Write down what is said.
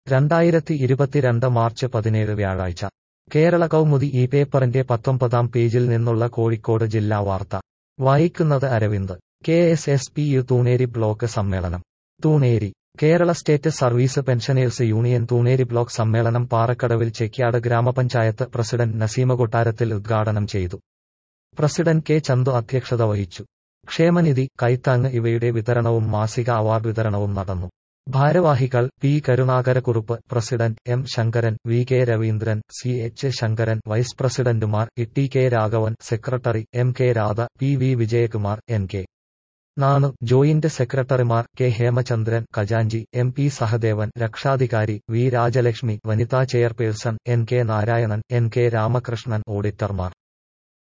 രണ്ടായിരത്തി ഇരുപത്തിരണ്ട് മാർച്ച് പതിനേഴ് വ്യാഴാഴ്ച കേരള കൗമുദി ഈ പേപ്പറിന്റെ പത്തൊമ്പതാം പേജിൽ നിന്നുള്ള കോഴിക്കോട് ജില്ലാ വാർത്ത വായിക്കുന്നത് Aravind K S S P U Thuneri block സമ്മേളനം Thuneri Kerala state service pensioners union Thuneri block സമ്മേളനം പാറക്കടവിൽ ചെക്യാട് ഗ്രാമപഞ്ചായത്ത് പ്രസിഡന്റ് നസീമ കൊട്ടാരത്തിൽ ഉദ്ഘാടനം ചെയ്തു പ്രസിഡന്റ് കെ ചന്തു അധ്യക്ഷത വഹിച്ചു ക്ഷേമനിധി കൈത്താങ് ഇവയുടെ വിതരണവും മാസിക അവാർഡ് വിതരണവും നടന്നു ഭാരവാഹികൾ P Karunakarakurup president M Shankaran V K Raveendran C H Shankaran vice പ്രസിഡന്റുമാർ E K Raghavan secretary M K Radha P V Vijayakumar N K Nanu joint സെക്രട്ടറിമാർ കെ ഹേമചന്ദ്രൻ ഖജാഞ്ചി എം പി സഹദേവൻ രക്ഷാധികാരി വി രാജലക്ഷ്മി വനിതാ chairperson N K Narayanan N K Ramakrishnan ഓഡിറ്റർമാർ